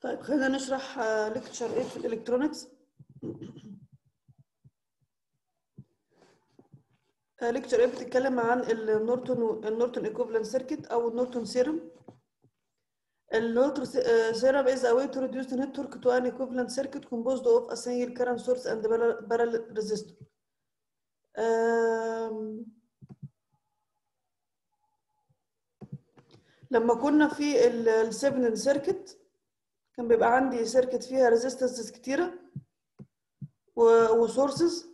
طيب خلينا نشرح ليكتشر 8 في الالكترونكس ليكتشر 8 بتتكلم عن النورتون النورتون ايكوفالنت سيركت او النورتون سيرم النورتون سيرم is a way to reduce the network to an equivalent circuit composed of a single current source and parallel resistor um, لما كنا في السيفن سيركت كان بيبقى عندي سيركت فيها ريزيستنسز كتيره وسورسز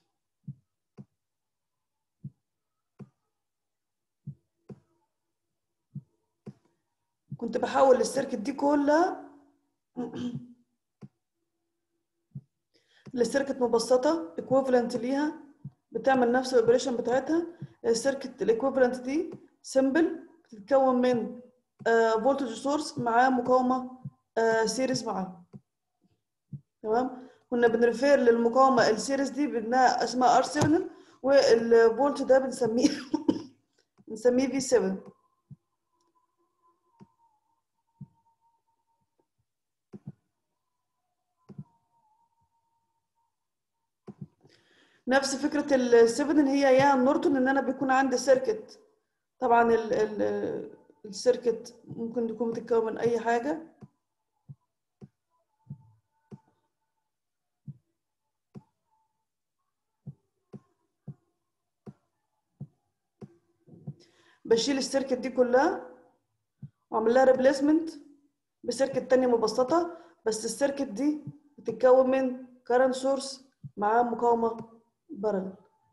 كنت بحول السيركت دي كلها لسيركت مبسطه ايكويفالنت ليها بتعمل نفس الاوبريشن بتاعتها السيركت الايكويفالنت دي سيمبل بتتكون من فولتج سورس معاه مقاومه سيريز معاه تمام كنا بنريفير للمقاومه السيريز دي بانها اسمها ار 7 والفولت ده بنسميه بنسميه في 7 نفس فكره ال 7 هي يا نورتون ان انا بيكون عندي سيركت طبعا ال ال السيركت ممكن تكون بتتكون من اي حاجه بشيل السيركت دي كلها واعمل لها ريبليسمنت بسيركت تانية مبسطة بس السيركت دي بتتكون من كارنت سورس مع مقاومة بارل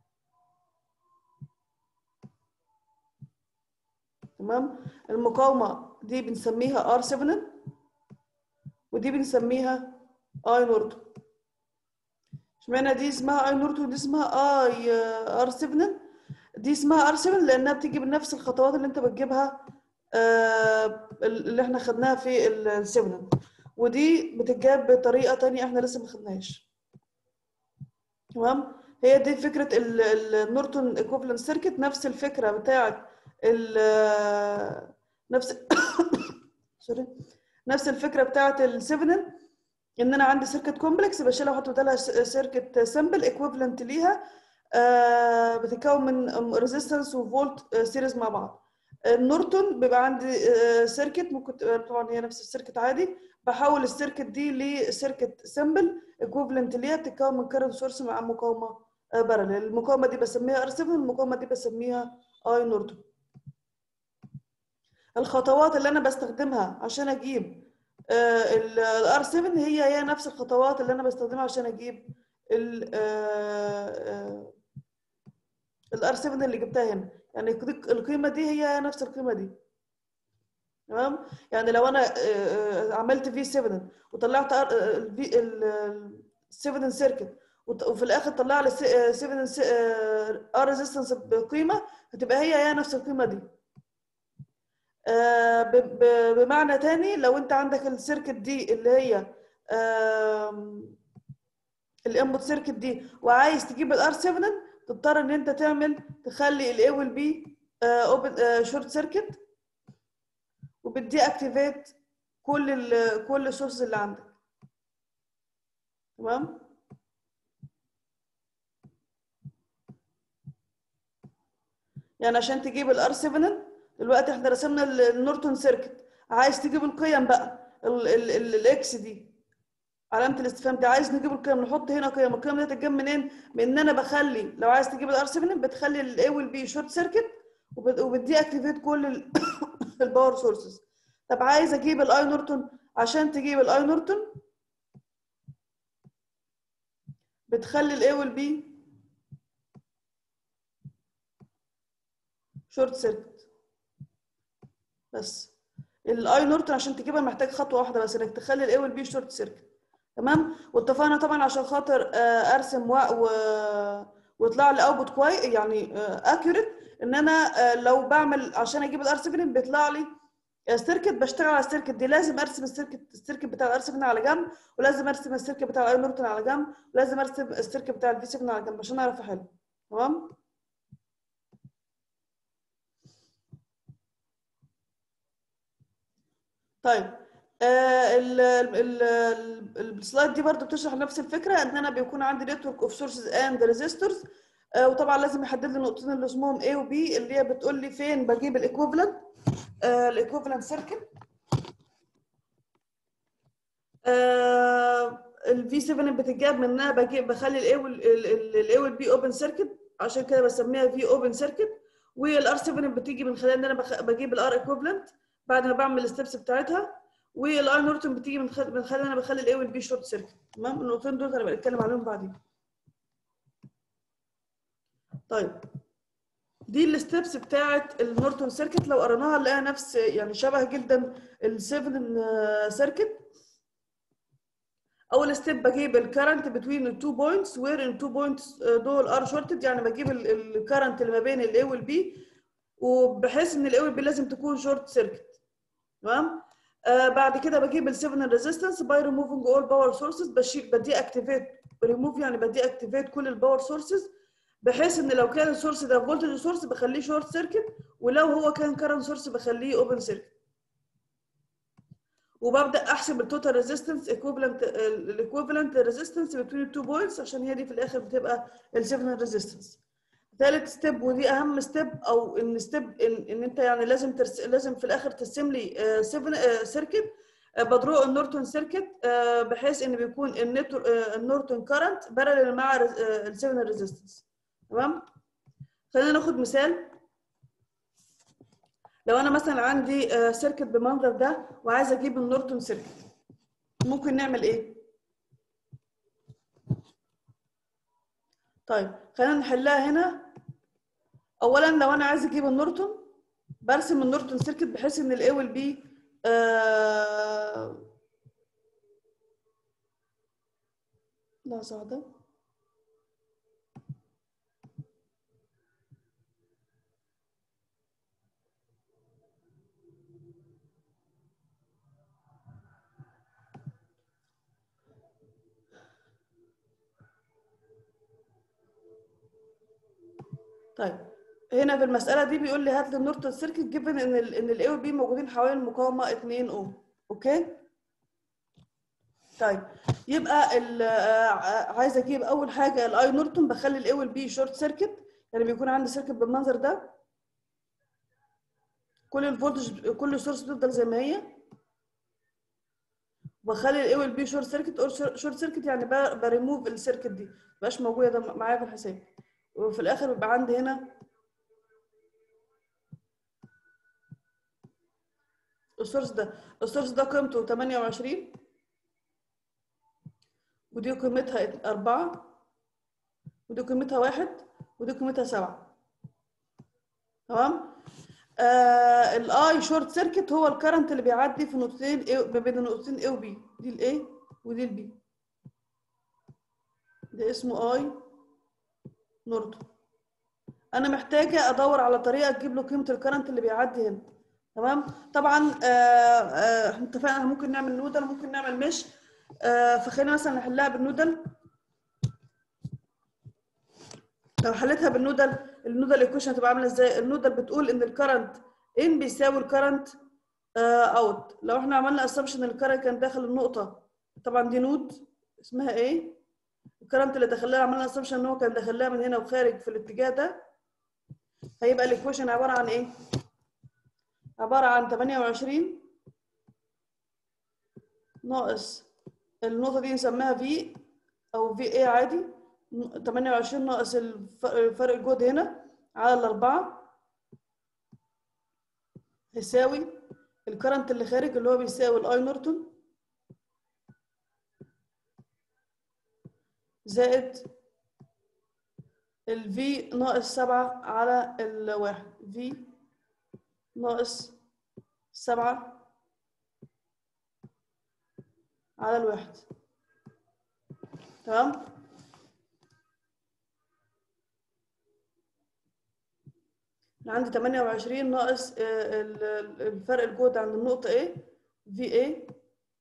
تمام المقاومة دي بنسميها R7 ودي بنسميها I نورتون اشمعنى دي اسمها I نورتون ودي اسمها I R7 دي اسمها R7 لانها بتيجي بنفس الخطوات اللي انت بتجيبها آه اللي احنا خدناها في ال7 ودي بتتجاب بطريقه تانية احنا لسه ما خدناهاش تمام هي دي فكره النورتون ايكوفالنت سيركت نفس الفكره بتاعه ال نفس سوري نفس الفكره بتاعه ال7 ان انا عندي سيركت كومبلكس بشيلها واحط بدالها سيركت سمبل ايكوفالنت ليها آه بتتكون من ريزيستنس وفولت سيريز مع بعض النورتون بيبقى عندي سيركت ممكن طبعا هي نفس السيركت عادي بحول السيركت دي لسيركت سمبل ايكوفالنت ليها بتتكون من كارنت سورس مع مقاومه بارلل المقاومه دي بسميها ار 7 المقاومه دي بسميها اي نورتون الخطوات اللي انا بستخدمها عشان اجيب الار 7 هي هي نفس الخطوات اللي انا بستخدمها عشان اجيب الار 7 اللي جبتها هنا يعني القيمه دي هي نفس القيمه دي تمام يعني لو انا عملت في 7 وطلعت ال 7 سيركت وفي الاخر طلع لي 7 ار ريزيستنس بقيمه هتبقى هي هي نفس القيمه دي بمعنى تاني لو انت عندك السيركت دي اللي هي الانبوت سيركت دي وعايز تجيب الار 7 تضطر ان انت تعمل تخلي الاي والبي اوبن شورت سيركت وبتدي اكتيفيت كل ال كل السورس اللي عندك تمام يعني عشان تجيب الار 7 دلوقتي احنا رسمنا النورتون سيركت عايز تجيب القيم بقى الاكس دي علامه الاستفهام دي عايز نجيب القيم نحط هنا قيم القيم دي تتجمع منين من ان انا بخلي لو عايز تجيب الار 7 بتخلي الاي والبي شورت سيركت وبدي اكتيفيت كل الباور سورسز طب عايز اجيب الاي نورتون عشان تجيب الاي نورتون بتخلي الاي والبي شورت سيركت بس الاي نورتون عشان تجيبها محتاج خطوه واحده بس انك تخلي الاي والبي شورت سيركت تمام واتفقنا طبعا عشان خاطر ارسم و... و... ويطلع لي اوتبوت كويس يعني اكيوريت ان انا لو بعمل عشان اجيب الار 7 بيطلع لي سيركت بشتغل على السيركت دي لازم ارسم السيركت السيركت بتاع الار 7 على جنب ولازم ارسم السيركت بتاع الاي نورتون على جنب ولازم ارسم السيركت بتاع الفي 7 على جنب عشان اعرف احل تمام طيب آه، ال- ال- ال- السلايد دي برضو بتشرح نفس الفكره ان انا بيكون عندي نتورك اوف سورسز اند ريزيستورز وطبعا لازم يحدد لي النقطتين اللي اسمهم A و B اللي هي بتقول لي فين بجيب الايكوفالنت الايكوفالنت سيركت الفي 7 بتتجاب منها بجيب بخلي الاي والاي والبي اوبن سيركت عشان كده بسميها في اوبن سيركت والار 7 بتيجي من خلال ان انا بخ- بجيب الار ايكوفالنت بعد ما بعمل الستبس بتاعتها والاي نورتون بتيجي من خلال من خلال ان انا بخلي الاي والبي شورت سيركت تمام النقطتين دول انا بتكلم عليهم بعدين طيب دي الستبس بتاعت النورتون سيركت لو قريناها نلاقيها نفس يعني شبه جدا ال7 سيركت اول ستيب بجيب الكرنت بتوين التو بوينتس وير التو بوينتس دول ار شورتد يعني بجيب الكرنت اللي ما بين الاي والبي وبحيث ان الاي والبي لازم تكون شورت سيركت تمام آه بعد كده بجيب ال 7 ريزيستنس باي ريموفنج اول باور سورسز بشيل بدي اكتيفيت ريموف يعني بدي اكتيفيت كل الباور سورسز بحيث ان لو كان السورس ده فولتج سورس بخليه شورت سيركت ولو هو كان كارنت سورس بخليه اوبن سيركت وببدا احسب التوتال ريزيستنس ايكوفالنت الايكوفالنت ريزيستنس بين التو بوينتس عشان هي دي في الاخر بتبقى ال 7 ريزيستنس ثالث ستيب ودي اهم ستيب او ان ستيب ان, ان انت يعني لازم ترس لازم في الاخر ترسم لي 7 سيركت بدرو النورتون سيركت بحيث ان بيكون النتور النورتون كارنت بارلل مع ال 7 ريزيستنس تمام خلينا ناخد مثال لو انا مثلا عندي سيركت بالمنظر ده وعايزه اجيب النورتون سيركت ممكن نعمل ايه طيب خلينا نحلها هنا اولا لو انا عايزه اجيب النورتون برسم النورتون سيركت بحيث ان الاي والبي آه... لحظه واحده طيب هنا في المسألة دي بيقول لي هات لي النورتون سيركت جيفن ان ال ان الاي والبي موجودين حوالين المقاومة 2 اوم اوكي طيب يبقى ال عايزه اجيب اول حاجه الاي نورتون بخلي الاي والبي شورت سيركت يعني بيكون عندي سيركت بالمنظر ده كل الفولتج كل السورس بتفضل زي ما هي بخلي الاي والبي شورت سيركت او شورت سيركت يعني بريموف السيركت دي مبقاش موجوده ده معايا في الحساب وفي الاخر بيبقى عندي هنا السورس ده السورس ده قيمته 28 ودي قيمتها أربعة ودي قيمتها واحد ودي قيمتها سبعة تمام آه الاي شورت سيركت هو الكرنت اللي بيعدي في نقطتين A ما بين النقطتين A و B دي الاي ودي البي ده اسمه اي نورتون انا محتاجه ادور على طريقه تجيب له قيمه الكرنت اللي بيعدي هنا تمام طبعا آه آه اتفقنا ممكن نعمل نودل ممكن نعمل مش آه فخلينا مثلا نحلها بالنودل لو حليتها بالنودل النودل ايكويشن هتبقى عامله ازاي النودل بتقول ان الكرنت ان بيساوي الكرنت اوت لو احنا عملنا اسامبشن ان الكرنت كان داخل النقطه طبعا دي نود اسمها ايه الكرنت اللي دخلها عملنا اسامبشن ان هو كان داخلها من هنا وخارج في الاتجاه ده هيبقى الايكويشن عباره عن ايه عباره عن 28 ناقص النقطه دي نسميها في او في اي عادي 28 ناقص الفرق الجهد هنا على الأربعة يساوي الكرنت اللي خارج اللي هو بيساوي الاي نورتون زائد الفي ناقص سبعة على الواحد في ناقص سبعة على الواحد تمام عندي 28 ناقص الفرق الجهد عند النقطة A في A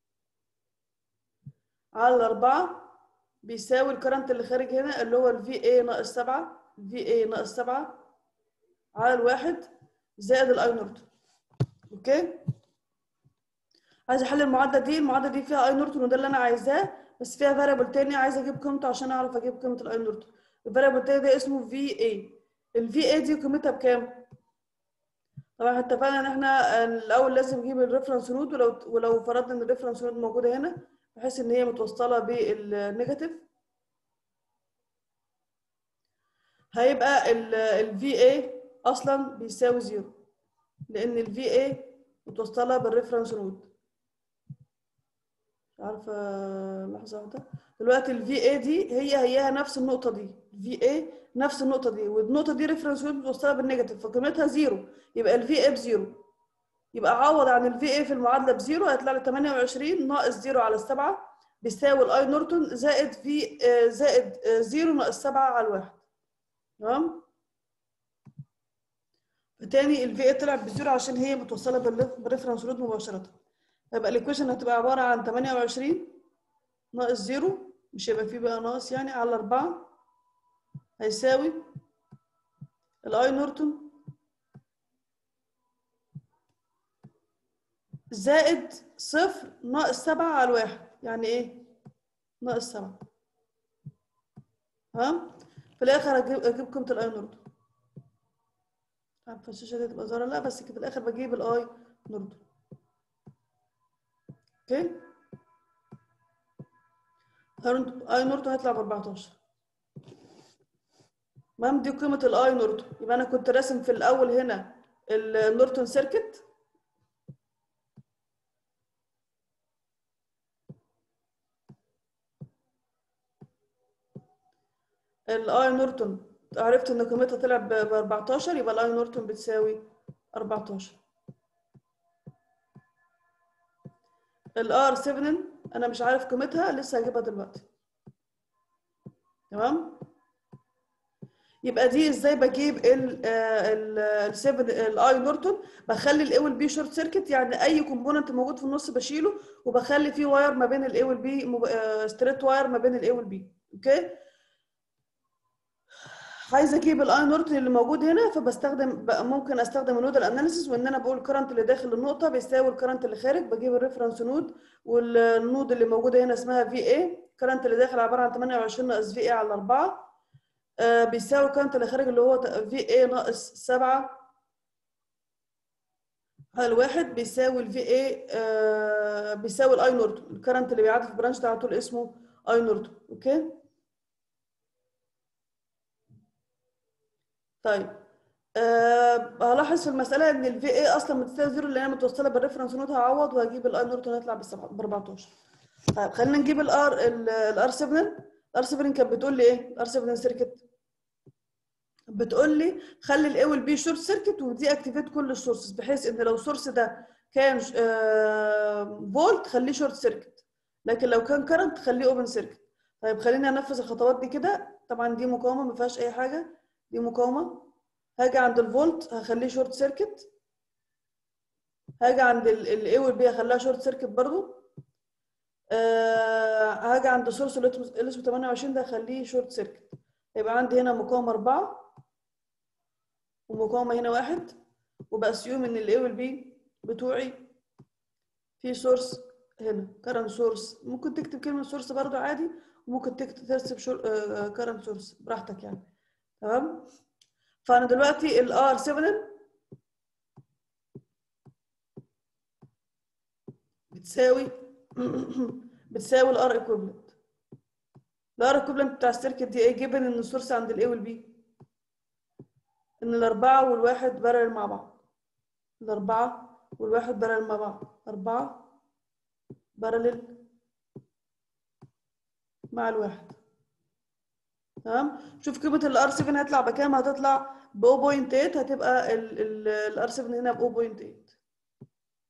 على الأربعة بيساوي الكرنت اللي خارج هنا اللي هو ال VA ناقص سبعة VA ناقص سبعة على الواحد زائد الأي نورتون أوكي عايزه احل المعادله دي المعادله دي فيها اي نورتون وده اللي انا عايزاه بس فيها فاريبل تاني عايزه اجيب قيمته عشان اعرف اجيب قيمه الاي نورتون الفاريبل التاني ده اسمه في اي الفي اي دي قيمتها بكام طبعا احنا اتفقنا ان احنا الاول لازم نجيب الريفرنس نود ولو ولو فرضنا ان الريفرنس نود موجوده هنا بحيث ان هي متوصله بالنيجاتيف هيبقى الفي اي اصلا بيساوي زيرو لان الفي اي متوصله بالريفرنس نود مش عارفه لحظه واحده دلوقتي الفي اي دي هي هيها نفس النقطه دي الفي اي نفس النقطه دي والنقطه دي ريفرنس نود متوصله بالنيجاتيف فقيمتها زيرو يبقى الفي اي بزيرو يبقى عوض عن الفي اي في المعادله بزيرو هيطلع لي 28 ناقص زيرو على السبعه بيساوي الاي نورتون زائد في زائد زيرو ناقص سبعه على الواحد تمام تاني الفي اي طلعت بزيرو عشان هي متوصله بالريفرنس نود مباشره يبقى الايكويشن هتبقى عباره عن 28 ناقص زيرو مش هيبقى فيه بقى ناقص يعني على 4 هيساوي الاي نورتون زائد صفر ناقص سبعة على الواحد يعني ايه؟ ناقص سبعة تمام؟ في الآخر أجيب أجيب قيمة الأي نورتون عارفة الشاشة دي تبقى ظاهرة لا بس كده في الآخر بجيب الأي نورتون اوكي؟ أي نورتون هيطلع ب 14 تمام دي قيمة الأي نورتون يبقى أنا كنت راسم في الأول هنا النورتون سيركت الاي نورتون عرفت ان قيمتها طلع ب 14 يبقى الاي نورتون بتساوي 14 الار 7 انا مش عارف قيمتها لسه هجيبها دلوقتي تمام يبقى دي ازاي بجيب ال ال 7 الاي نورتون بخلي الاي والبي شورت سيركت يعني اي كومبوننت موجود في النص بشيله وبخلي فيه واير ما بين الاي والبي ستريت واير ما بين الاي والبي اوكي عايزه اجيب الاي نورتون اللي موجود هنا فبستخدم ممكن استخدم النودال اناليسيس وان انا بقول الكرنت اللي داخل النقطه بيساوي الكرنت اللي خارج بجيب الريفرنس نود والنود اللي موجوده هنا اسمها في اي الكرنت اللي داخل عباره عن 28 ناقص في اي على 4 آه بيساوي الكرنت اللي خارج اللي هو في اي ناقص 7 على الواحد بيساوي الفي اي آه بيساوي الاي نورتون الكرنت اللي بيعدي في البرانش ده على طول اسمه اي نورتون اوكي طيب أه هلاحظ في المساله ان الفي اي اصلا بتساوي زيرو لان انا متوصله بالريفرنس نوت هعوض وهجيب الاي نورتون هيطلع ب 14 طيب خلينا نجيب الار الار 7 الار 7 كانت بتقول لي ايه الار 7 سيركت بتقول لي خلي الاي والبي شورت سيركت ودي اكتيفيت كل السورسز بحيث ان لو السورس ده كان آه فولت خليه شورت سيركت لكن لو كان كرنت خليه اوبن سيركت طيب خليني انفذ الخطوات دي كده طبعا دي مقاومه ما فيهاش اي حاجه دي مقاومة هاجي عند الفولت هخليه شورت سيركت هاجي عند الاي والبي هخليها شورت سيركت برضو أه هاجي عند سورس اللي اسمه 28 ده هخليه شورت سيركت يبقى عندي هنا مقاومة أربعة ومقاومة هنا واحد وبأسيوم إن الاي والبي بتوعي في سورس هنا كرنت سورس ممكن تكتب كلمة سورس برضو عادي وممكن تكتب ترسم كرنت سورس براحتك يعني تمام فانا دلوقتي الار 7 بتساوي بتساوي الار ايكويفالنت الار ايكويفالنت بتاع السيركت دي ايه جيبن ان السورس عند الاي والبي ان الاربعه والواحد بارل مع بعض الاربعه والواحد بارل مع بعض اربعه بارلل مع الواحد تمام شوف قيمه الار 7 هتطلع بكام هتطلع ب 0.8 هتبقى الار 7 هنا ب 0.8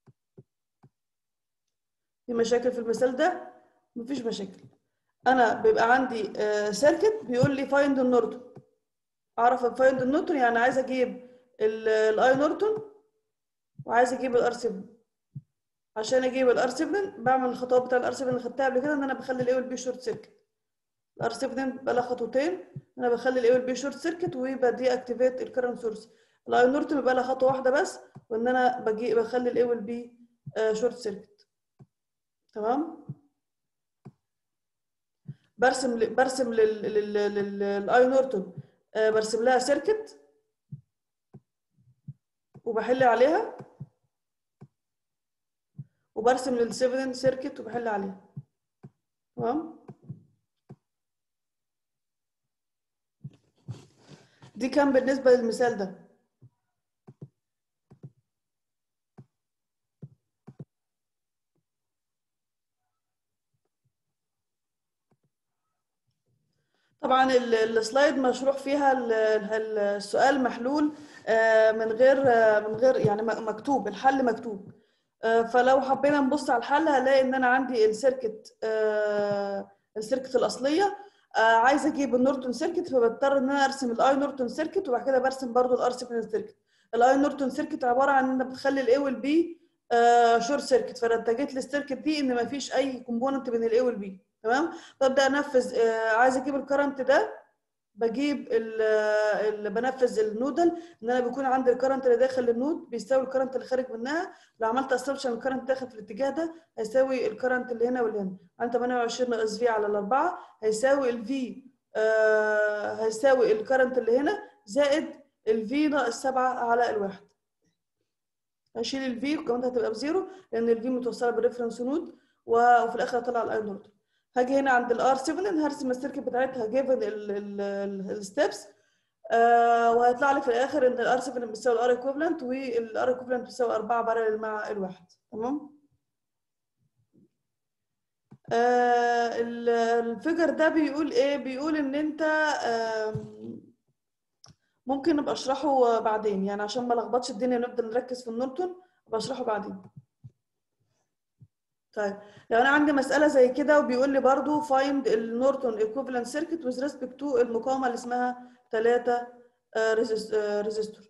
في مشاكل في المثال ده مفيش مشاكل انا بيبقى عندي سيركت بيقول لي فايند النورتون اعرف فايند النورتون يعني عايز اجيب الاي نورتون وعايز اجيب الار 7 عشان اجيب الار 7 بعمل الخطوات بتاع الار 7 اللي خدتها قبل كده ان انا بخلي الاي والبي شورت سيركت الار 7 بقى لها خطوتين انا بخلي الاي والبي شورت سيركت ويبقى دي اكتيفيت الكرنت سورس الاي نورتون بقى لها خطوه واحده بس وان انا بجي بخلي الاي والبي شورت سيركت تمام برسم ل- برسم لل- لل- لل- للاي نورتون آه، برسم لها سيركت وبحل عليها وبرسم للسيفن سيركت وبحل عليها تمام دي كان بالنسبة للمثال ده طبعا ال- السلايد مشروح فيها ال- ال- السؤال محلول آه، من غير آه، من غير يعني م- مكتوب الحل مكتوب آه، فلو حبينا نبص على الحل هنلاقي ان انا عندي السيركت آه، السيركت الاصليه آه، عايزه اجيب النورتون سيركت فبضطر ان انا ارسم الاي نورتون سيركت وبعد كده برسم برضو الار سيكونس سيركت الاي نورتون سيركت عباره عن ان بتخلي الاي والبي شورت سيركت فانا اتجهت للسيركت دي ان مفيش اي كومبوننت بين الاي والبي تمام ببدا انفذ آه، عايزه اجيب الكرنت ده بجيب ال ال بنفذ النودل ان انا بيكون عندي الكرنت اللي داخل النود بيساوي الكرنت اللي خارج منها لو عملت اسامبشن الكرنت داخل في الاتجاه ده هيساوي الكرنت اللي هنا واللي هنا عندي 28 ناقص في على الاربعه هيساوي الفي آه هيساوي الكرنت اللي هنا زائد الفي ناقص 7 على الواحد هشيل الفي وكمان هتبقى بزيرو لان الفي متوصله بالريفرنس نود وفي الاخر هطلع الاي نود هاجي هنا عند الار 7 هرسم السيركت بتاعتها جيفن الستبس وهيطلع لي في الاخر ان الار 7 بتساوي الار ايكوفلنت والار ايكوفلنت بتساوي 4 بارل مع الواحد تمام آه ال- الفيجر ده بيقول ايه بيقول ان انت آم، ممكن ابقى اشرحه بعدين يعني عشان ما لخبطش الدنيا نبدا نركز في النورتون ابقى اشرحه بعدين طيب لو انا عندي مساله زي كده وبيقول لي برضو find النورتون equivalent circuit with respect to المقاومه اللي اسمها 3 ريزيستور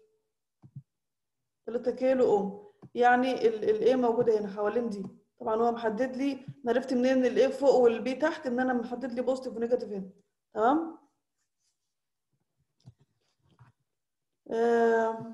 3 كيلو اوم يعني الايه موجوده هنا حوالين دي طبعا هو محدد لي انا عرفت منين ان الايه فوق والبي تحت ان انا محدد لي بوزيتيف ونيجاتيف هنا تمام آم،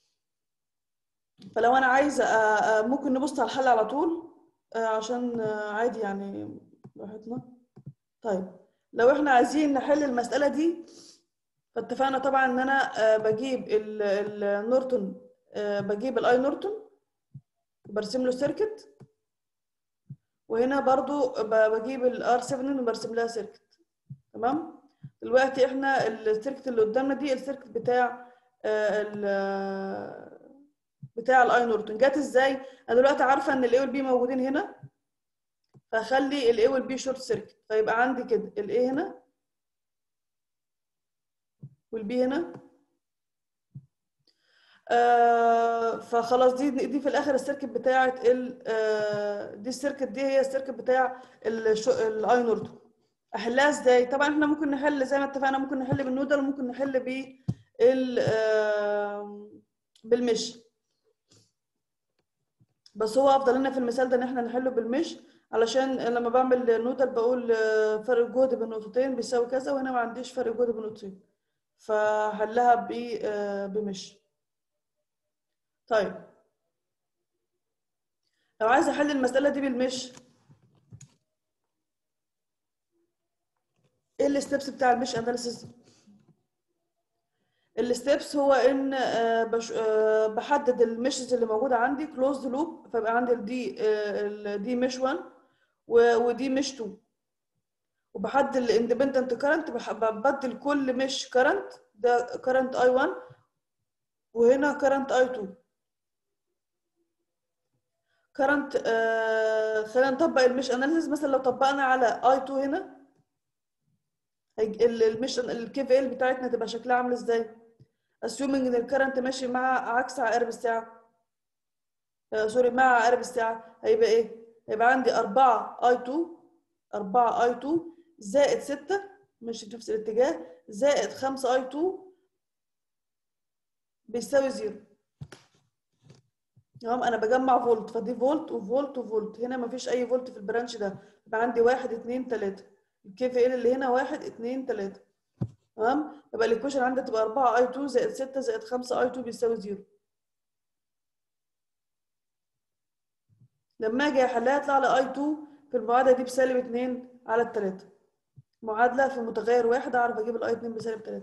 فلو انا عايزه آه، آه، ممكن نبص على الحل على طول آه، عشان آه، عادي يعني براحتنا طيب لو احنا عايزين نحل المسألة دي فاتفقنا طبعا ان انا آه، بجيب ال- النورتون آه، بجيب الاي نورتون برسم له سيركت وهنا برضو ب- بجيب الار 7 وبرسم لها سيركت تمام دلوقتي احنا السيركت اللي قدامنا دي السيركت بتاع آه، ال بتاع الاي نورتون جت ازاي انا دلوقتي عارفه ان الاي والبي موجودين هنا فاخلي الاي والبي شورت سيركت فيبقى عندي كده الاي هنا والبي هنا آه فخلاص دي دي في الاخر السيركت بتاعه ال آه دي السيركت دي هي السيركت بتاع الاي نورتون احلها ازاي طبعا احنا ممكن نحل زي ما اتفقنا ممكن نحل بالنودل وممكن نحل بال آه بالمش بس هو افضل لنا في المثال ده ان احنا نحله بالمش علشان لما بعمل نودل بقول آه، فرق الجهد بين نقطتين بيساوي كذا وهنا ما عنديش فرق جهد بين نقطتين فحلها ب آه، بمش طيب لو عايزه احل المساله دي بالمش ايه الستبس بتاع المش اناليسيس الستبس هو ان آه، بش- آه، بحدد المشز اللي موجوده عندي كلوزد لوب فيبقى عندي دي دي مش 1 و- ودي مش 2 وبحدد الاندبندنت كارنت ببدل كل مش كارنت ده كارنت اي 1 وهنا كارنت اي 2 كارنت خلينا نطبق المش اناليسيس مثلا لو طبقنا على اي 2 هنا هيج- ال- المش الكي في ال بتاعتنا تبقى شكلها عامل ازاي assuming ان الكرنت ماشي مع عكس عقارب الساعه آه سوري مع عقارب الساعه هيبقى ايه هيبقى عندي 4 اي 2 4 اي 2 زائد 6 ماشي في نفس الاتجاه زائد 5 اي 2 بيساوي زيرو تمام انا بجمع فولت فدي فولت وفولت وفولت هنا مفيش اي فولت في البرانش ده يبقى عندي 1 2 3 الكي في ال اللي هنا 1 2 3 تمام يبقى الايكويشن عندي تبقى 4 اي 2 زائد 6 زائد 5 اي 2 بيساوي 0 لما اجي احلها يطلع لي اي 2 في المعادله دي بسالب 2 على التلاتة معادله في متغير واحد اعرف اجيب الاي 2 بسالب 3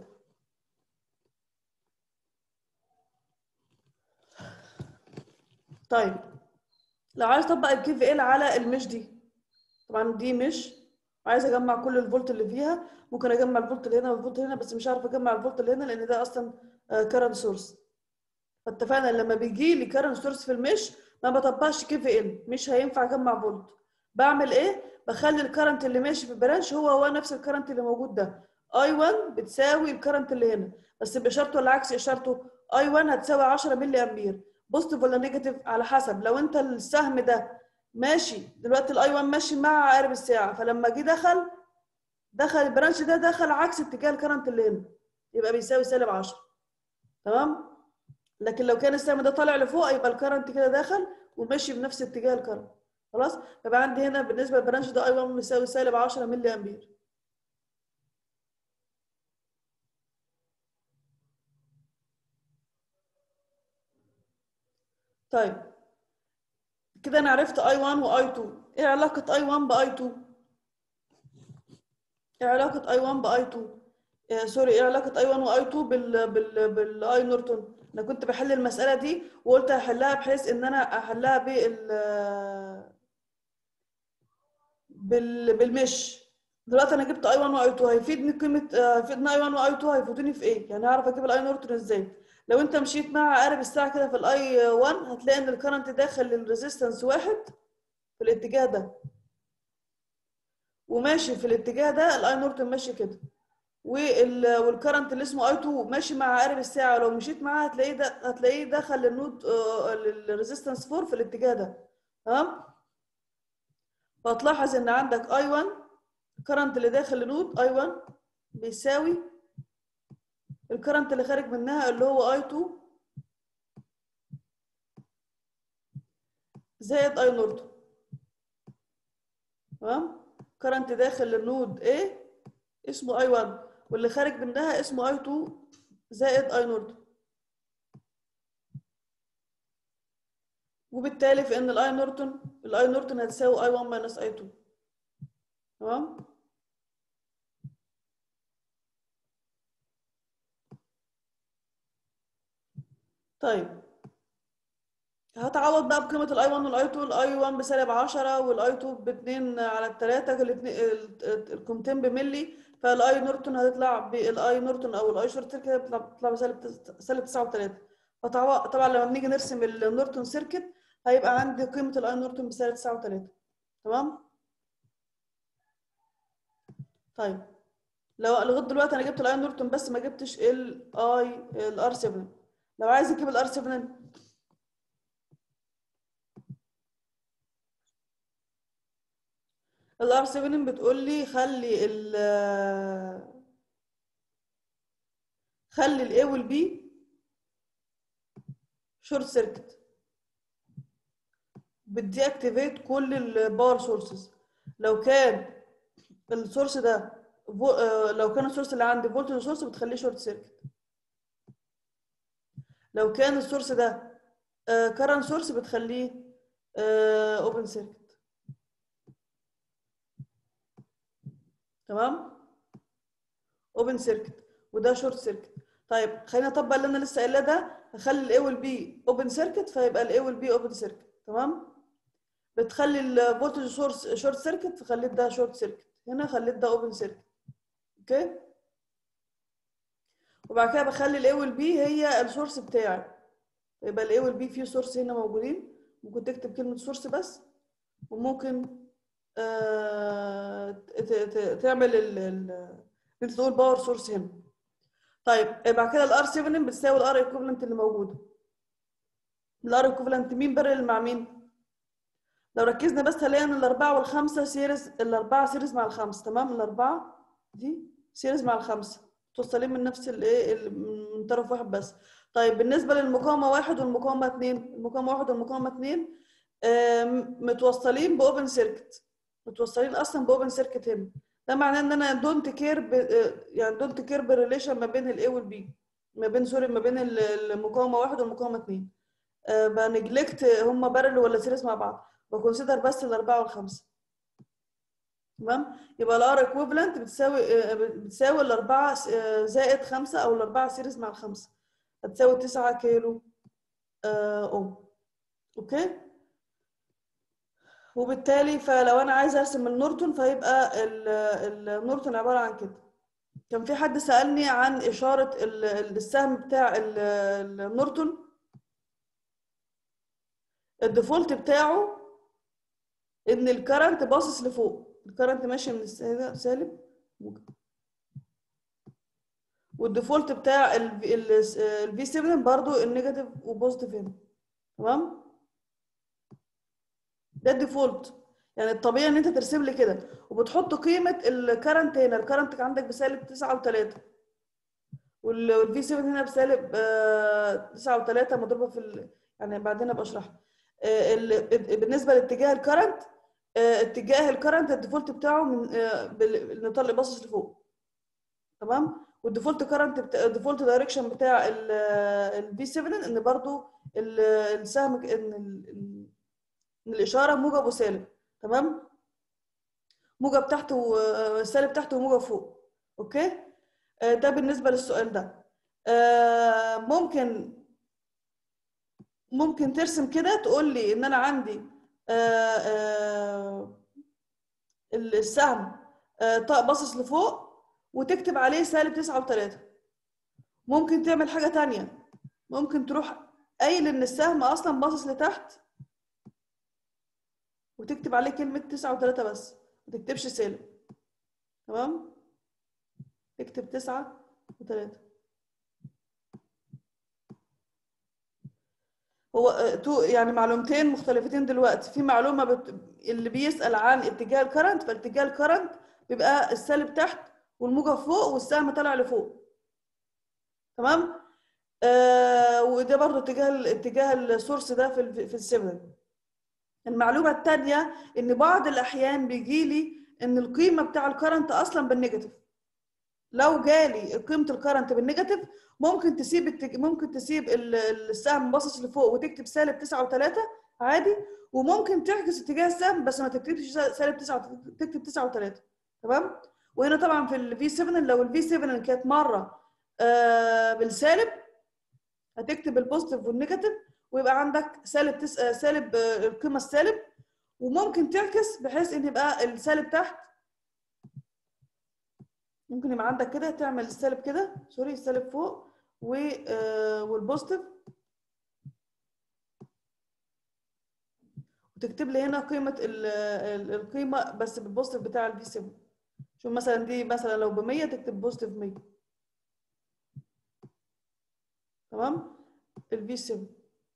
طيب لو عايز اطبق الكي في ال على المش دي طبعا دي مش عايز اجمع كل الفولت اللي فيها ممكن اجمع الفولت اللي هنا والفولت اللي هنا بس مش عارف اجمع الفولت اللي هنا لان ده اصلا كارنت سورس فاتفقنا لما بيجي لي كارنت سورس في المش ما بطبقش كي في ال مش هينفع اجمع فولت بعمل ايه بخلي الكرنت اللي ماشي في البرانش هو هو نفس الكرنت اللي موجود ده اي 1 بتساوي الكرنت اللي هنا بس باشارته ولا عكس اشارته اي 1 هتساوي 10 ملي امبير بوزيتيف ولا نيجاتيف على حسب لو انت السهم ده ماشي دلوقتي الاي 1 ماشي مع عقارب الساعه فلما جه دخل دخل البرانش ده دخل عكس اتجاه الكرنت اللي هنا يبقى بيساوي سالب 10 تمام لكن لو كان السهم ده طالع لفوق يبقى الكرنت كده داخل وماشي بنفس اتجاه الكرنت خلاص يبقى عندي هنا بالنسبه للبرانش ده اي 1 بيساوي سالب 10 ملي امبير طيب كده انا عرفت اي 1 واي 2 ايه علاقه اي 1 باي 2 ايه علاقه اي 1 باي 2 آه سوري ايه علاقه اي 1 واي 2 بال بال بالاي نورتون انا كنت بحل المساله دي وقلت هحلها بحيث ان انا احلها بال بال بالمش دلوقتي انا جبت اي 1 واي 2 هيفيدني قيمه هيفيدني اي 1 واي 2 هيفيدوني في ايه يعني هعرف اجيب الاي نورتون ازاي لو انت مشيت مع عقارب الساعه كده في الاي 1 هتلاقي ان الكرنت داخل للريزيستنس واحد في الاتجاه ده وماشي في الاتجاه ده الاي نورتون ماشي كده وال والكرنت اللي اسمه اي 2 ماشي مع عقارب الساعه لو مشيت معاه هتلاقيه ده هتلاقيه دخل للنود للريزيستنس 4 في الاتجاه ده تمام فهتلاحظ ان عندك اي 1 الكرنت اللي داخل لنود اي 1 بيساوي الكرنت اللي خارج منها اللي هو اي 2 زائد اي نورتون تمام كرنت داخل للنود A اسمه اي 1 واللي خارج منها اسمه اي 2 زائد اي نورتون وبالتالي في ان الاي نورتون الاي نورتون هتساوي اي 1 ماينس اي 2 تمام طيب هتعوض بقى بقيمه الاي 1 والاي 2 الاي 1 بسالب 10 والاي 2 ب 2 على 3 الاثنين القيمتين بملي فالاي نورتون هتطلع بالاي نورتون او الاي شورت سيركت بتطلع بتطلع بسالب سالب 9 و3 فطبعا لما بنيجي نرسم النورتون سيركت هيبقى عندي قيمه الاي نورتون بسالب 9 و3 تمام طيب لو لغايه دلوقتي انا جبت الاي نورتون بس ما جبتش الاي الار 7 لو عايز اجيب الار 7 الار 7 بتقول لي خلي ال خلي الاي والبي شورت سيركت بتدي اكتيفيت كل الباور سورسز لو كان السورس ده لو كان السورس اللي عندي فولتج سورس بتخليه شورت سيركت لو كان السورس ده كارنت سورس بتخليه اوبن سيركت تمام اوبن سيركت وده شورت سيركت طيب خلينا نطبق اللي انا لسه قايلاه ده هخلي الاي والبي اوبن سيركت فيبقى الاي والبي اوبن سيركت تمام بتخلي الفولتج سورس شورت سيركت فخليت ده شورت سيركت هنا خليت ده اوبن سيركت اوكي وبعد كده بخلي الاي والبي هي السورس بتاعي يبقى الاي والبي فيه سورس هنا موجودين ممكن تكتب كلمه سورس بس وممكن آه تعمل ال انت تقول باور سورس هنا طيب بعد كده الار 7 بتساوي الار ايكوفالنت اللي موجوده الار ايكوفالنت مين بارل مع مين لو ركزنا بس هنلاقي ان الاربعه والخمسه سيريز الاربعه سيريز مع الخمسه تمام الاربعه دي سيريز مع الخمسه توصلين من نفس الايه من طرف واحد بس طيب بالنسبه للمقاومه واحد والمقاومه اثنين المقاومه واحد والمقاومه اثنين متوصلين باوبن سيركت متوصلين اصلا باوبن سيركت هنا ده معناه ان انا دونت كير ب... يعني دونت كير بالريليشن ما بين الاي والبي ما بين سوري ما بين المقاومه واحد والمقاومه اثنين أه بنجلكت هم بارل ولا سيريس مع بعض بكونسيدر بس الاربعه والخمسه تمام يبقى الار ايكويفالنت بتساوي آه، بتساوي الأربعة س- آه، زائد خمسة أو الأربعة سيريز مع الخمسة هتساوي تسعة كيلو آه، أوم أوكي وبالتالي فلو أنا عايزة أرسم النورتون فيبقى ال- النورتون عبارة عن كده كان في حد سألني عن إشارة ال- ال- السهم بتاع ال- النورتون الديفولت بتاعه ان الكرنت باصص لفوق الكرنت ماشي من الس- هنا سالب موجب والديفولت بتاع الفي 7 برضو النيجاتيف وبوزيتيف هنا تمام ده الديفولت يعني الطبيعي ان انت ترسم لي كده وبتحط قيمه الكرنت هنا الكرنت عندك بسالب 9 و3 والفي 7 هنا بسالب 9 و3 مضروبه في ال... يعني بعدين ابقى اشرحها آه، ال- بالنسبه لاتجاه الكرنت آه، اتجاه الكرنت الديفولت بتاعه من آه، بال- النطاق اللي باصص لفوق تمام والديفولت كرنت بتاع الديفولت دايركشن بتاع الفي 7 ان برضو ال- السهم ك- ان ال- ان الاشاره موجب وسالب تمام موجب تحت وسالب تحت وموجب فوق اوكي آه، ده بالنسبه للسؤال ده آه، ممكن ممكن ترسم كده تقول لي ان انا عندي آه، آه، السهم آه، طاق باصص لفوق وتكتب عليه سالب تسعة وتلاتة ممكن تعمل حاجة تانية ممكن تروح قايل ان السهم اصلا باصص لتحت وتكتب عليه كلمة تسعة وتلاتة بس ما تكتبش سالب تمام تكتب تسعة وتلاتة هو آه، تو يعني معلومتين مختلفتين دلوقتي في معلومة بت... اللي بيسأل عن اتجاه الكرنت فاتجاه الكرنت بيبقى السالب تحت والموجب فوق والسهم طالع لفوق تمام آه وده برضو اتجاه ال- اتجاه السورس ده في ال- في السيفن المعلومة التانية ان بعض الاحيان بيجي لي ان القيمة بتاع الكرنت اصلا بالنيجاتيف لو جالي قيمة الكرنت بالنيجاتيف ممكن تسيب التج... ممكن تسيب ال- السهم باصص لفوق وتكتب سالب 9 و3 عادي وممكن تعكس اتجاه السهم بس ما تكتبش سالب 9 تكتب 9 و3 تمام وهنا طبعا في الفي 7 لو الفي 7 كانت مره آه بالسالب هتكتب البوزيتيف والنيجاتيف ويبقى عندك سالب تس... آه، سالب آه، القيمه السالب وممكن تعكس بحيث ان يبقى السالب تحت ممكن يبقى عندك كده تعمل السالب كده سوري السالب فوق و آه، والبوزيتيف وتكتب لي هنا قيمه ال- ال- القيمه بس بالبوزيتيف بتاع الفي 7 شوف مثلا دي مثلا لو ب 100 تكتب بوزيتيف 100 تمام الفي 7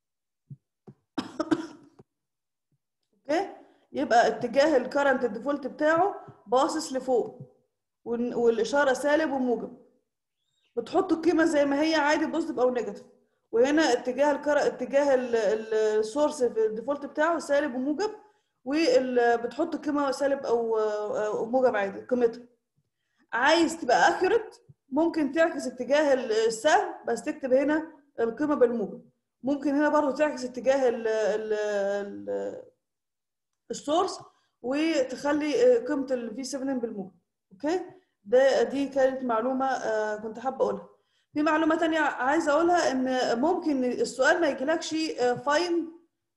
اوكي يبقى اتجاه الكرنت الديفولت بتاعه باصص لفوق وال- والاشاره سالب وموجب بتحط القيمه زي ما هي عادي بوزيتيف او نيجاتيف وهنا اتجاه الكر... اتجاه ال- ال- السورس في الديفولت بتاعه سالب وموجب وبتحط القيمه سالب او أو موجب عادي قيمتها عايز تبقى اكيوريت ممكن تعكس اتجاه السهم بس تكتب هنا القيمه بالموجب ممكن هنا برضو تعكس اتجاه ال ال ال السورس وتخلي قيمه الفي 7 بالموجب اوكي ده دي كانت معلومه آه، كنت حابه اقولها في معلومه تانية عايزه اقولها ان ممكن السؤال ما يجيلكش فاين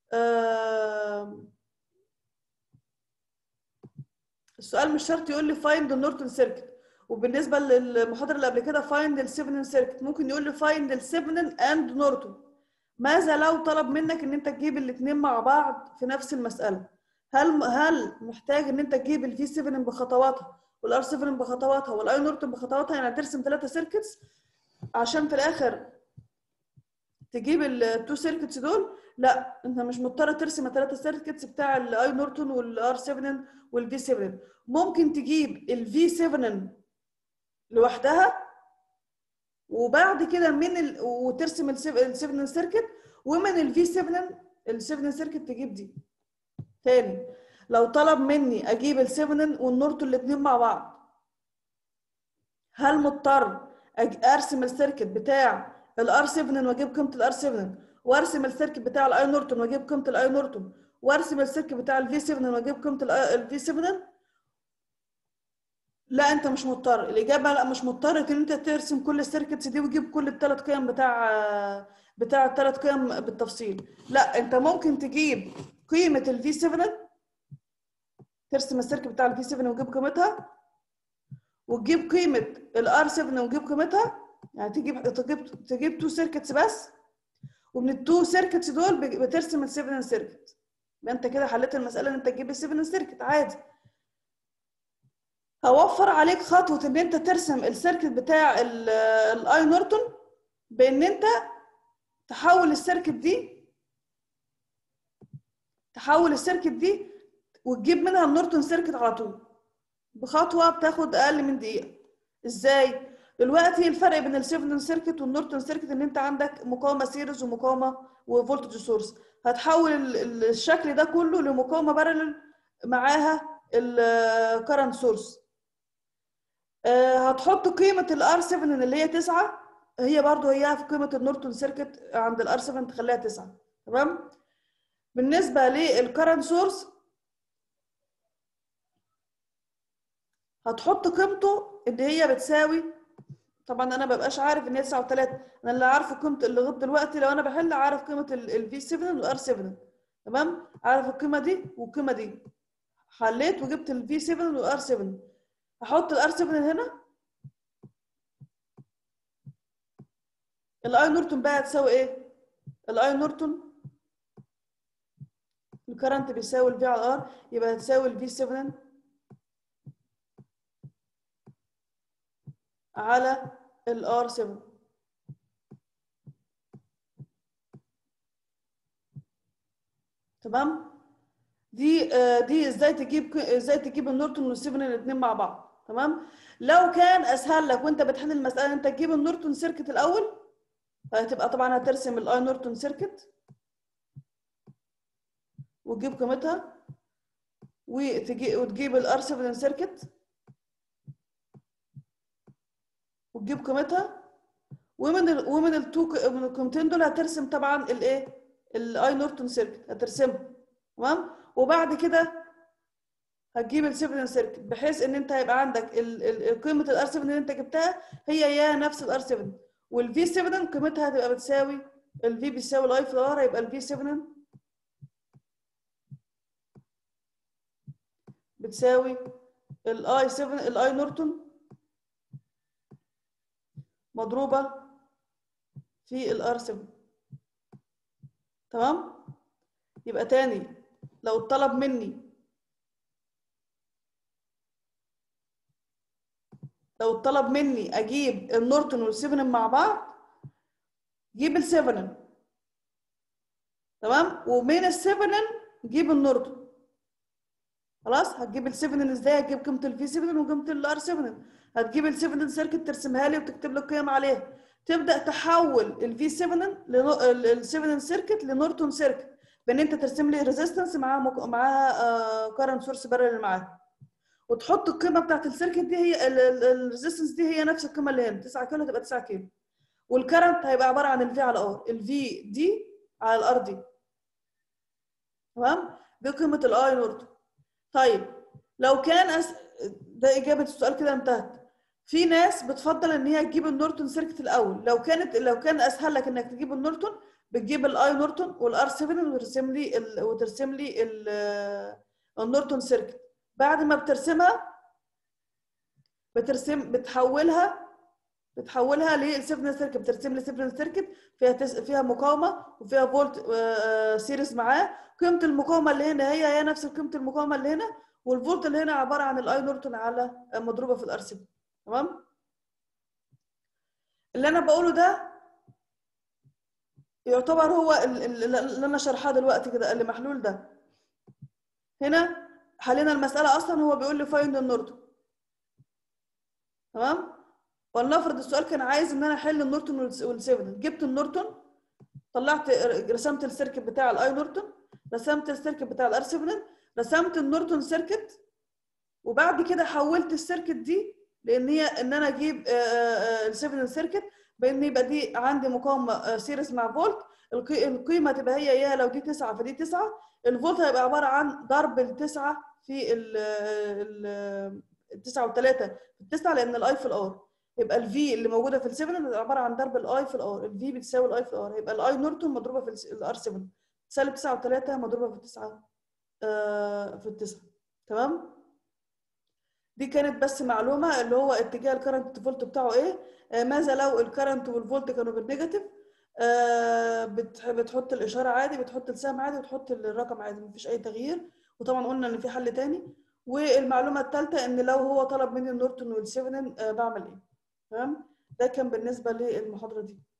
السؤال مش شرط يقول لي فايند النورتون سيركت وبالنسبه للمحاضره اللي قبل كده فايند السيفنن سيركت ممكن يقول لي فايند السيفنن اند نورتون ماذا لو طلب منك ان انت تجيب الاثنين مع بعض في نفس المساله هل هل محتاج ان انت تجيب الفي 7 بخطواتها والار 7 بخطواتها والاي نورتون بخطواتها يعني هترسم ثلاثه سيركتس عشان في الاخر تجيب التو سيركتس دول لا انت مش مضطر ترسم الثلاثه سيركتس بتاع الاي نورتون والار 7 والفي 7 ممكن تجيب الفي 7 لوحدها وبعد كده من ال... وترسم ال 7 سيركت ومن الفي 7 ال 7 سيركت تجيب دي تاني لو طلب مني اجيب ال 7 والنورتون الاثنين مع بعض هل مضطر أج... ارسم السيركت بتاع الار 7 واجيب قيمه الار 7 وارسم السيركت بتاع الاي نورتون واجيب قيمه الاي نورتون وارسم السيركت بتاع الفي 7 واجيب قيمه الفي 7 لا انت مش مضطر الاجابه لا مش مضطر ان انت ترسم كل السيركتس دي وتجيب كل الثلاث قيم بتاع بتاع الثلاث قيم بالتفصيل لا انت ممكن تجيب قيمه الفي 7 ترسم السيركت بتاع الفي 7 وتجيب قيمتها وتجيب قيمه الار 7 وتجيب قيمتها يعني تجيب تجيب تجيب تو سيركتس بس ومن التو سيركتس دول بترسم ال 7 سيركت يبقى انت كده حليت المساله ان انت تجيب ال 7 سيركت عادي هوفر عليك خطوه ان انت ترسم السيركت بتاع الاي نورتون بان انت تحول السيركت دي تحول السيركت دي وتجيب منها النورتون سيركت على طول بخطوه بتاخد اقل من دقيقه ازاي دلوقتي الفرق بين السيفنن سيركت والنورتون سيركت ان انت عندك مقاومه سيريز ومقاومه وفولتج سورس هتحول الشكل ده كله لمقاومه بارلل معاها الكرنت سورس هتحط قيمه الار 7 اللي هي 9 هي برضو هي في قيمه النورتون سيركت عند الار 7 تخليها 9 تمام بالنسبه للكرنت سورس هتحط قيمته ان هي بتساوي طبعا انا مبقاش عارف ان هي 9 و3 انا اللي عارفه قيمه اللي لغايه دلوقتي لو انا بحل عارف قيمه الفي 7 والار 7 تمام عارف القيمه دي والقيمه دي حليت وجبت الفي 7 والار 7 هحط الار 7 هنا الاي نورتون بقى هتساوي ايه الاي نورتون الكرنت بيساوي الفي على الار يبقى هتساوي الفي 7 على الار 7 تمام دي آه دي ازاي تجيب ازاي تجيب النورتون والسيفن الاثنين مع بعض تمام لو كان اسهل لك وانت بتحل المساله انت تجيب النورتون سيركت الاول هتبقى طبعا هترسم الاي نورتون سيركت وتجيب قيمتها وتجي وتجيب الار 7 سيركت وتجيب قيمتها ومن ال ومن التو من القيمتين دول هترسم طبعا الايه الاي نورتون سيركت هترسمها تمام وبعد كده هتجيب ال 7 سيركت بحيث ان انت هيبقى عندك قيمه الار 7 اللي انت جبتها هي يا نفس الار 7 والفي 7 قيمتها هتبقى بتساوي الفي بيساوي الاي في الار هيبقى الفي 7 بتساوي الاي 7 الاي نورتون مضروبة في الار 7 تمام يبقى تاني لو طلب مني لو طلب مني اجيب النورتون والسيفن مع بعض جيب السيفن تمام ومن السيفن جيب النورتون خلاص هتجيب السيفن ازاي هتجيب قيمه الفي 7 وقيمه الار 7 هتجيب ال 7 سيركت ترسمها لي وتكتب لي القيم عليها تبدا تحول الفي 7 ال 7 سيركت لنورتون سيركت بان انت ترسم لي ريزيستنس معاها مك... معاها كارنت سورس بارل معاها وتحط القيمه بتاعت السيركت دي هي الريزيستنس دي هي نفس القيمه اللي هنا 9 كيلو تبقى 9 كيلو والكرنت هيبقى عباره عن الفي على ار الفي دي على الار دي تمام دي قيمه الاي نورتون طيب لو كان أس... ده اجابه السؤال كده انتهت في ناس بتفضل ان هي تجيب النورتون سيركت الاول لو كانت لو كان اسهل لك انك تجيب النورتون بتجيب الاي نورتون والار 7 وترسم لي ال... وترسم لي ال... النورتون سيركت بعد ما بترسمها بترسم بتحولها بتحولها للسيفن سيركت بترسم لي سيفن سيركت فيها تس... فيها مقاومه وفيها فولت آه... سيريز معاه قيمه المقاومه اللي هنا هي هي نفس قيمه المقاومه اللي هنا والفولت اللي هنا عباره عن الاي نورتون على مضروبه في الار 7 تمام اللي انا بقوله ده يعتبر هو اللي انا شرحاه دلوقتي كده اللي محلول ده هنا حلينا المساله اصلا هو بيقول لي فايند النورتون تمام ولنفرض السؤال كان عايز ان انا احل النورتون والسيفن جبت النورتون طلعت رسمت السيركت بتاع الاي نورتون رسمت السيركت بتاع الار 7 رسمت النورتون سيركت وبعد كده حولت السيركت دي لان هي ان انا اجيب ال7 سيركت بان يبقى دي عندي مقاومه سيريس مع فولت القيمه تبقى هي يا لو دي 9 فدي 9 الفولت هيبقى عباره عن ضرب التسعه في ال 9 و3 في التسعه لان الاي في الار يبقى الفي اللي موجوده في ال 7 عباره عن ضرب الاي في الار الفي بتساوي الاي في الار يبقى الاي نورتون مضروبه في الار 7 سالب 9 و3 مضروبه في التسعه آه في التسعه تمام دي كانت بس معلومه اللي هو اتجاه الكرنت فولت بتاعه ايه آه ماذا لو الكرنت والفولت كانوا بالنيجاتيف آه بت- بتحط الاشاره عادي بتحط السهم عادي وتحط الرقم عادي مفيش اي تغيير وطبعا قلنا ان في حل تاني والمعلومه الثالثه ان لو هو طلب مني النورتون والسيفنن آه بعمل ايه تمام ده كان بالنسبه للمحاضره دي